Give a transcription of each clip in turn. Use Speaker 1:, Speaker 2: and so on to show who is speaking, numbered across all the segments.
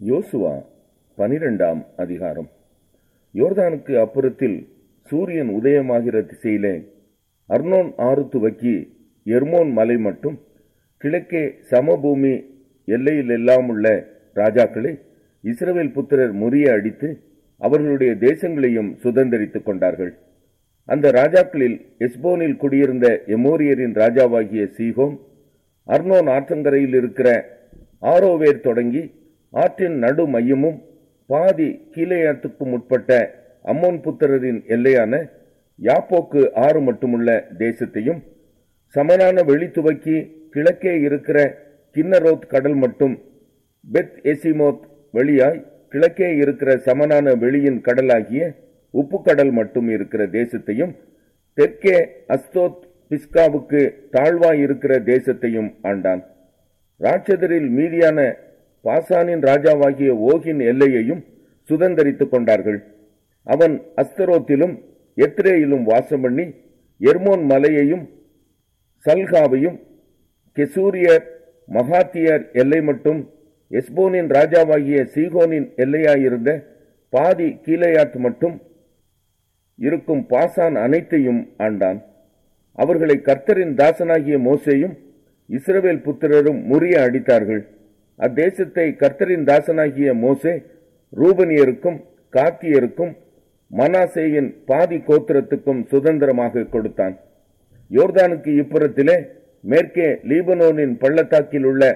Speaker 1: யோசுவா பனிரெண்டாம் அதிகாரம் யோர்தானுக்கு அப்புறத்தில் சூரியன் உதயமாகிற திசையிலே அர்னோன் ஆறு துவக்கி எர்மோன் மலை மட்டும் கிழக்கே சமபூமி எல்லையில் எல்லாம் உள்ள ராஜாக்களை இஸ்ரவேல் புத்திரர் முறிய அடித்து அவர்களுடைய தேசங்களையும் சுதந்தரித்துக் கொண்டார்கள் அந்த ராஜாக்களில் எஸ்போனில் குடியிருந்த எமோரியரின் ராஜாவாகிய சீகோன் அர்னோன் ஆற்றங்கரையில் இருக்கிற ஆரோவேர் தொடங்கி ஆற்றின் நடு மையமும் பாதி கீழேயாத்துக்கும் உட்பட்ட அம்மோன் புத்திரரின் எல்லையான யாப்போக்கு ஆறு மட்டுமுள்ள தேசத்தையும் சமனான வெளி துவக்கி கிழக்கே இருக்கிற கின்னரோத் கடல் மட்டும் பெத் எசிமோத் வெளியாய் கிழக்கே இருக்கிற சமனான வெளியின் கடலாகிய உப்பு கடல் மட்டும் இருக்கிற தேசத்தையும் தெற்கே அஸ்தோத் பிஸ்காவுக்கு தாழ்வாய் இருக்கிற தேசத்தையும் ஆண்டான் ராட்சதரில் மீதியான பாசானின் ராஜாவாகிய ஓகின் எல்லையையும் சுதந்தரித்துக் கொண்டார்கள் அவன் அஸ்தரோத்திலும் எத்ரேயிலும் வாசம் பண்ணி எர்மோன் மலையையும் சல்காவையும் கெசூரியர் மகாத்தியர் எல்லை மட்டும் எஸ்போனின் ராஜாவாகிய சீகோனின் எல்லையாயிருந்த பாதி கீழையாத் மட்டும் இருக்கும் பாசான் அனைத்தையும் ஆண்டான் அவர்களை கர்த்தரின் தாசனாகிய மோசேயும் இஸ்ரவேல் புத்திரரும் முறிய அடித்தார்கள் அத்தேசத்தை கர்த்தரின் தாசனாகிய மோசே ரூபனியருக்கும் காத்தியருக்கும் மனாசேயின் பாதி கோத்திரத்துக்கும் சுதந்திரமாக கொடுத்தான் யோர்தானுக்கு இப்புறத்திலே மேற்கே லீபனோனின் பள்ளத்தாக்கில் உள்ள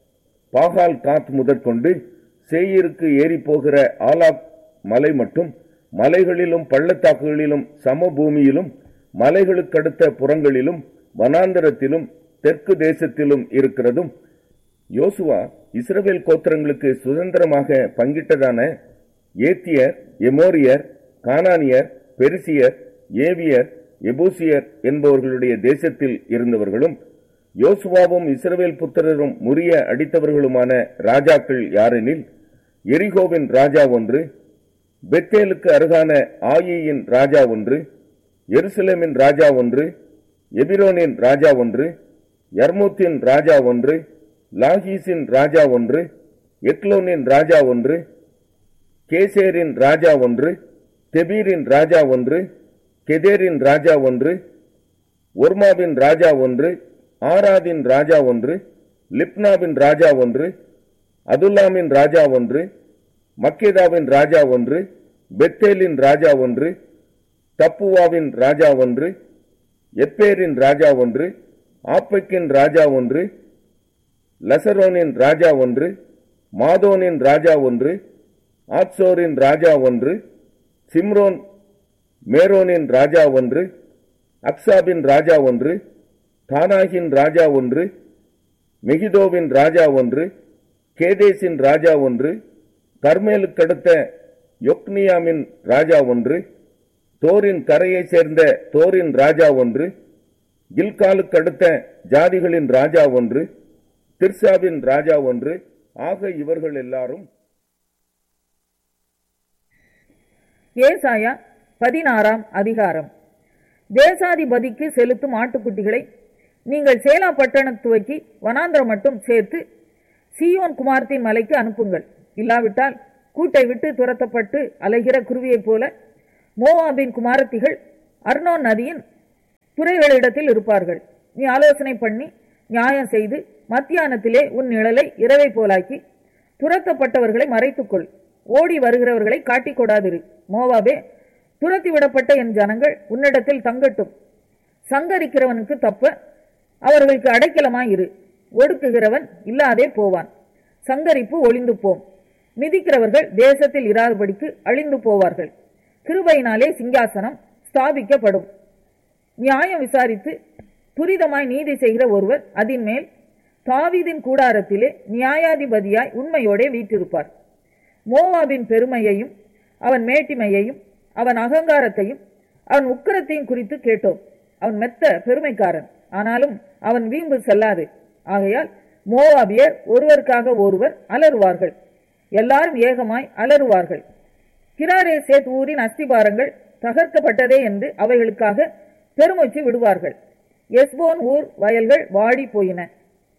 Speaker 1: பாகால் காத் முதற்கொண்டு சேயிருக்கு ஏறி போகிற ஆலாப் மலை மட்டும் மலைகளிலும் பள்ளத்தாக்குகளிலும் சமபூமியிலும் மலைகளுக்கடுத்த புறங்களிலும் வனாந்தரத்திலும் தெற்கு தேசத்திலும் இருக்கிறதும் யோசுவா இஸ்ரவேல் கோத்திரங்களுக்கு சுதந்திரமாக பங்கிட்டதான ஏத்தியர் எமோரியர் கானானியர் பெருசியர் ஏவியர் எபூசியர் என்பவர்களுடைய தேசத்தில் இருந்தவர்களும் யோசுவாவும் இஸ்ரவேல் புத்திரரும் முறிய அடித்தவர்களுமான ராஜாக்கள் யாரெனில் எரிகோவின் ராஜா ஒன்று பெத்தேலுக்கு அருகான ஆயியின் ராஜா ஒன்று எருசலேமின் ராஜா ஒன்று எபிரோனின் ராஜா ஒன்று யர்மூத்தின் ராஜா ஒன்று லாகீஸின் ராஜா ஒன்று எக்லோனின் ராஜா ஒன்று கேசேரின் ராஜா ஒன்று தெபீரின் ராஜா ஒன்று கெதேரின் ராஜா ஒன்று ஒர்மாவின் ராஜா ஒன்று ஆராதின் ராஜா ஒன்று லிப்னாவின் ராஜா ஒன்று அதுல்லாமின் ராஜா ஒன்று மக்கேதாவின் ராஜா ஒன்று பெத்தேலின் ராஜா ஒன்று தப்புவாவின் ராஜா ஒன்று எப்பேரின் ராஜா ஒன்று ஆப்பெக்கின் ராஜா ஒன்று லசரோனின் ராஜா ஒன்று மாதோனின் ராஜா ஒன்று ஆத்சோரின் ராஜா ஒன்று சிம்ரோன் மேரோனின் ராஜா ஒன்று அக்சாபின் ராஜா ஒன்று தானாகின் ராஜா ஒன்று மெகிதோவின் ராஜா ஒன்று கேதேசின் ராஜா ஒன்று கர்மேலுக்கடுத்த யொக்னியாமின் ராஜா ஒன்று தோரின் கரையை சேர்ந்த தோரின் ராஜா ஒன்று கில்காலுக்கடுத்த ஜாதிகளின் ராஜா ஒன்று திர்சாவின் ராஜா ஒன்று ஆக இவர்கள் எல்லாரும்
Speaker 2: ஏசாயா பதினாறாம் அதிகாரம் தேசாதிபதிக்கு செலுத்தும் ஆட்டுக்குட்டிகளை நீங்கள் சேலா பட்டணம் துவக்கி வனாந்திரம் மட்டும் சேர்த்து சீயோன் குமாரத்தின் மலைக்கு அனுப்புங்கள் இல்லாவிட்டால் கூட்டை விட்டு துரத்தப்பட்டு அலைகிற குருவியைப் போல மோவாபின் குமாரத்திகள் அர்னோன் நதியின் துறைகளிடத்தில் இருப்பார்கள் நீ ஆலோசனை பண்ணி நியாயம் செய்து மத்தியானத்திலே உன் நிழலை இரவை போலாக்கி துரத்தப்பட்டவர்களை மறைத்துக்கொள் ஓடி வருகிறவர்களை காட்டிக் கொடாதிரு மோவாபே துரத்தி விடப்பட்ட என் ஜனங்கள் உன்னிடத்தில் தங்கட்டும் சங்கரிக்கிறவனுக்கு தப்ப அவர்களுக்கு அடைக்கலமாயிரு ஒடுக்குகிறவன் இல்லாதே போவான் சங்கரிப்பு ஒளிந்து போம் மிதிக்கிறவர்கள் தேசத்தில் இராதபடிக்கு அழிந்து போவார்கள் கிருபையினாலே சிங்காசனம் ஸ்தாபிக்கப்படும் நியாயம் விசாரித்து துரிதமாய் நீதி செய்கிற ஒருவர் அதின் மேல் தாவீதின் கூடாரத்திலே நியாயாதிபதியாய் உண்மையோடே வீற்றிருப்பார் மோவாபின் பெருமையையும் அவன் மேட்டிமையையும் அவன் அகங்காரத்தையும் அவன் உக்கிரத்தையும் குறித்து கேட்டோம் அவன் மெத்த பெருமைக்காரன் ஆனாலும் அவன் வீம்பு செல்லாது ஆகையால் மோவாபியர் ஒருவருக்காக ஒருவர் அலறுவார்கள் எல்லாரும் ஏகமாய் அலறுவார்கள் கிராரே சேத் ஊரின் அஸ்திபாரங்கள் தகர்க்கப்பட்டதே என்று அவைகளுக்காக பெருமூச்சு விடுவார்கள் எஸ்போன் ஊர் வயல்கள் வாடி போயின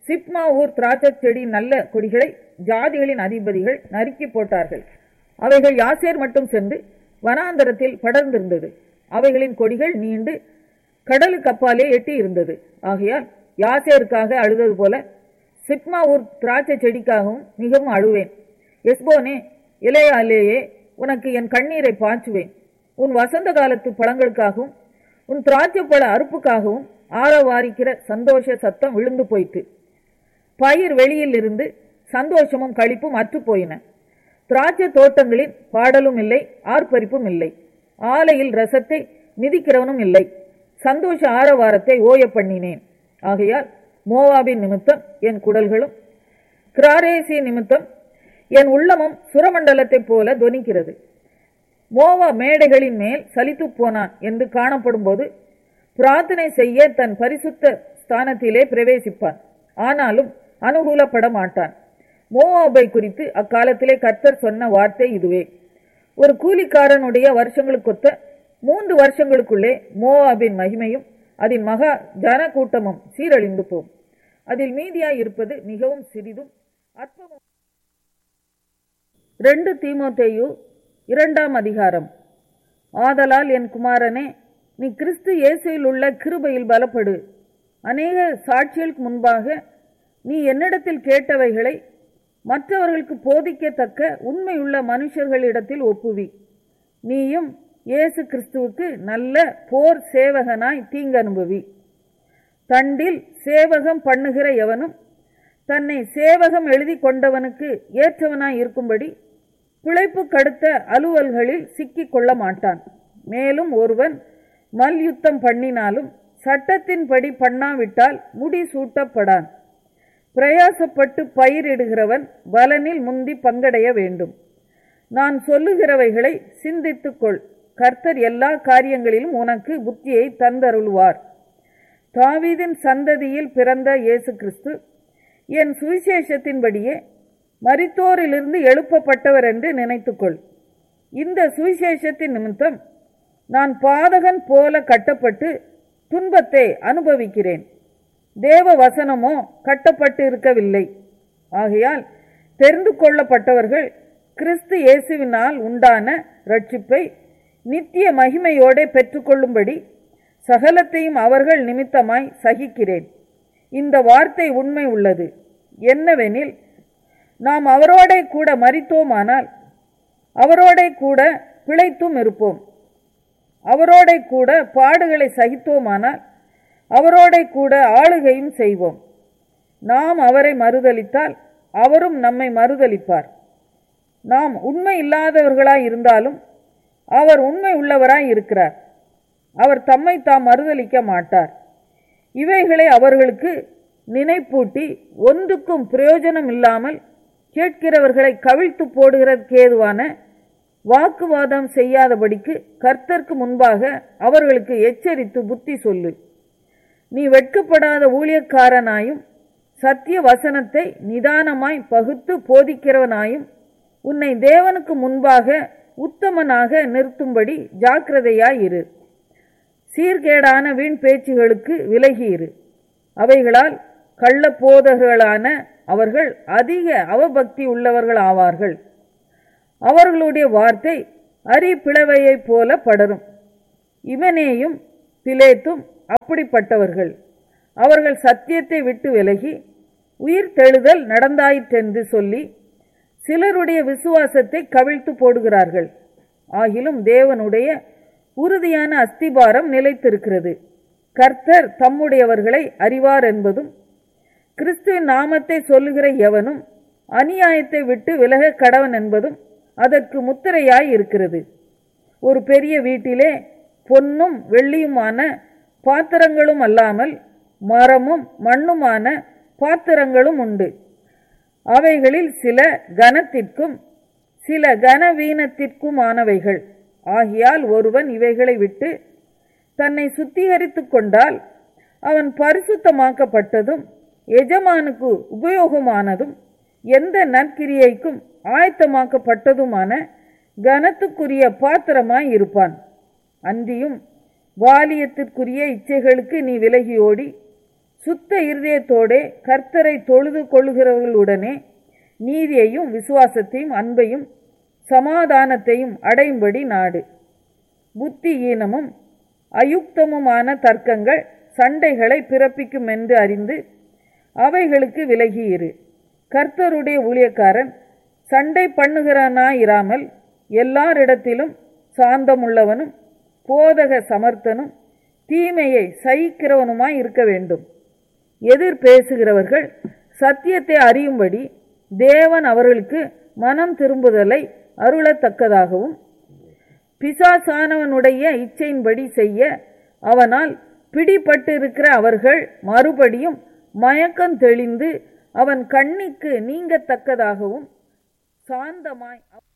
Speaker 2: சிப்மா ஊர் திராட்சைச் செடி நல்ல கொடிகளை ஜாதிகளின் அதிபதிகள் நறுக்கி போட்டார்கள் அவைகள் யாசேர் மட்டும் சென்று வனாந்தரத்தில் படர்ந்திருந்தது அவைகளின் கொடிகள் நீண்டு கடலுக்கு அப்பாலே எட்டி இருந்தது ஆகையால் யாசேருக்காக அழுதது போல சிப்மா ஊர் திராட்சை செடிக்காகவும் மிகவும் அழுவேன் எஸ்போனே இளையாலேயே உனக்கு என் கண்ணீரை பாய்ச்சுவேன் உன் வசந்த காலத்து பழங்களுக்காகவும் உன் திராட்சை பழ அறுப்புக்காகவும் ஆரவாரிக்கிற சந்தோஷ சத்தம் விழுந்து போயிற்று பயிர் வெளியில் இருந்து சந்தோஷமும் களிப்பும் அற்று போயின திராட்சை தோட்டங்களில் பாடலும் இல்லை ஆர்ப்பரிப்பும் இல்லை ஆலையில் ரசத்தை மிதிக்கிறவனும் இல்லை சந்தோஷ ஆரவாரத்தை ஓய பண்ணினேன் ஆகையால் மோவாபின் நிமித்தம் என் குடல்களும் கிராரேசி நிமித்தம் என் உள்ளமும் சுரமண்டலத்தைப் போல தொனிக்கிறது மோவா மேடைகளின் மேல் சலித்து போனான் என்று காணப்படும் போது பிரார்த்தனை செய்ய தன் பரிசுத்த ஸ்தானத்திலே பிரவேசிப்பான் ஆனாலும் அனுகூலப்பட மாட்டான் மோவாபை குறித்து அக்காலத்திலே கர்த்தர் சொன்ன வார்த்தை இதுவே ஒரு கூலிக்காரனுடைய வருஷங்களுக்கொத்த மூன்று வருஷங்களுக்குள்ளே மோவாபின் மகிமையும் அதன் மகா ஜன கூட்டமும் சீரழிந்து போம் அதில் மீதியாய் இருப்பது மிகவும் சிறிதும் அற்பமும் ரெண்டு தீமோத்தேயு இரண்டாம் அதிகாரம் ஆதலால் என் குமாரனே நீ கிறிஸ்து இயேசுவில் உள்ள கிருபையில் பலப்படு அநேக சாட்சிகளுக்கு முன்பாக நீ என்னிடத்தில் கேட்டவைகளை மற்றவர்களுக்கு போதிக்கத்தக்க உண்மையுள்ள மனுஷர்களிடத்தில் ஒப்புவி நீயும் இயேசு கிறிஸ்துவுக்கு நல்ல போர் சேவகனாய் தீங்கனுபவி தண்டில் சேவகம் பண்ணுகிற எவனும் தன்னை சேவகம் எழுதி கொண்டவனுக்கு ஏற்றவனாய் இருக்கும்படி பிழைப்பு கடுத்த அலுவல்களில் சிக்கிக் கொள்ள மாட்டான் மேலும் ஒருவன் மல்யுத்தம் பண்ணினாலும் சட்டத்தின்படி பண்ணாவிட்டால் முடி சூட்டப்படான் பிரயாசப்பட்டு பயிரிடுகிறவன் பலனில் முந்தி பங்கடைய வேண்டும் நான் சொல்லுகிறவைகளை சிந்தித்துக்கொள் கர்த்தர் எல்லா காரியங்களிலும் உனக்கு புத்தியை தந்தருள்வார் தாவீதின் சந்ததியில் பிறந்த இயேசு கிறிஸ்து என் சுவிசேஷத்தின்படியே மரித்தோரிலிருந்து எழுப்பப்பட்டவர் என்று நினைத்துக்கொள் இந்த சுவிசேஷத்தின் நிமித்தம் நான் பாதகன் போல கட்டப்பட்டு துன்பத்தை அனுபவிக்கிறேன் தேவ வசனமோ கட்டப்பட்டு இருக்கவில்லை ஆகையால் தெரிந்து கொள்ளப்பட்டவர்கள் கிறிஸ்து இயேசுவினால் உண்டான ரட்சிப்பை நித்திய மகிமையோടെ பெற்றுக்கொள்ளும்படி சகலத்தையும் அவர்கள் நிமித்தமாய் சகிக்கிறேன் இந்த வார்த்தை உண்மை உள்ளது என்னவெனில் நாம் அவரோட கூட மரித்தோமானால் அவரோட கூட பிழைத்தும் இருப்போம் அவரோட கூட பாடுகளை சகித்தோமானால் அவரோட கூட ஆளுகையும் செய்வோம் நாம் அவரை மறுதலித்தால் அவரும் நம்மை மறுதலிப்பார் நாம் உண்மை இல்லாதவர்களாய் இருந்தாலும் அவர் உண்மை உள்ளவராய் இருக்கிறார் அவர் தம்மை தாம் மறுதலிக்க மாட்டார் இவைகளை அவர்களுக்கு நினைப்பூட்டி ஒன்றுக்கும் பிரயோஜனம் இல்லாமல் கேட்கிறவர்களை கவிழ்த்து போடுகிறதுக்கேதுவான வாக்குவாதம் செய்யாதபடிக்கு கர்த்தருக்கு முன்பாக அவர்களுக்கு எச்சரித்து புத்தி சொல்லு நீ வெட்கப்படாத ஊழியக்காரனாயும் சத்திய வசனத்தை நிதானமாய் பகுத்து போதிக்கிறவனாயும் உன்னை தேவனுக்கு முன்பாக உத்தமனாக நிறுத்தும்படி ஜாக்கிரதையாயிரு சீர்கேடான வீண் பேச்சுகளுக்கு விலகியிரு அவைகளால் கள்ள போதகர்களான அவர்கள் அதிக அவபக்தி உள்ளவர்கள் ஆவார்கள் அவர்களுடைய வார்த்தை அரி பிளவையைப் போல படரும் இவனேயும் பிலேத்தும் அப்படிப்பட்டவர்கள் அவர்கள் சத்தியத்தை விட்டு விலகி உயிர் தெழுதல் நடந்தாயிற்றென்று சொல்லி சிலருடைய விசுவாசத்தை கவிழ்த்து போடுகிறார்கள் ஆகிலும் தேவனுடைய உறுதியான அஸ்திபாரம் நிலைத்திருக்கிறது கர்த்தர் தம்முடையவர்களை அறிவார் என்பதும் கிறிஸ்துவின் நாமத்தை சொல்லுகிற எவனும் அநியாயத்தை விட்டு விலக கடவன் என்பதும் அதற்கு முத்திரையாய் இருக்கிறது ஒரு பெரிய வீட்டிலே பொன்னும் வெள்ளியுமான பாத்திரங்களும் அல்லாமல் மரமும் மண்ணுமான பாத்திரங்களும் உண்டு அவைகளில் சில கனத்திற்கும் சில கனவீனத்திற்குமானவைகள் ஆகியால் ஒருவன் இவைகளை விட்டு தன்னை சுத்திகரித்துக் கொண்டால் அவன் பரிசுத்தமாக்கப்பட்டதும் எஜமானுக்கு உபயோகமானதும் எந்த நற்கிரியைக்கும் ஆயத்தமாக்கப்பட்டதுமான கனத்துக்குரிய பாத்திரமாய் இருப்பான் அன்றியும் வாலியத்திற்குரிய இச்சைகளுக்கு நீ விலகி ஓடி சுத்த இருதயத்தோடே கர்த்தரை தொழுது கொள்ளுகிறவர்களுடனே நீதியையும் விசுவாசத்தையும் அன்பையும் சமாதானத்தையும் அடையும்படி நாடு புத்தி ஈனமும் அயுக்தமுமான தர்க்கங்கள் சண்டைகளை பிறப்பிக்கும் என்று அறிந்து அவைகளுக்கு விலகி இரு கர்த்தருடைய ஊழியக்காரன் சண்டை பண்ணுகிறானாயிராமல் எல்லாரிடத்திலும் சாந்தமுள்ளவனும் போதக சமர்த்தனும் தீமையை சகிக்கிறவனுமாய் இருக்க வேண்டும் எதிர் பேசுகிறவர்கள் சத்தியத்தை அறியும்படி தேவன் அவர்களுக்கு மனம் திரும்புதலை அருளத்தக்கதாகவும் பிசாசானவனுடைய இச்சையின்படி செய்ய அவனால் பிடிபட்டிருக்கிற அவர்கள் மறுபடியும் மயக்கம் தெளிந்து அவன் கண்ணிக்கு நீங்கத்தக்கதாகவும் சாந்தமாய்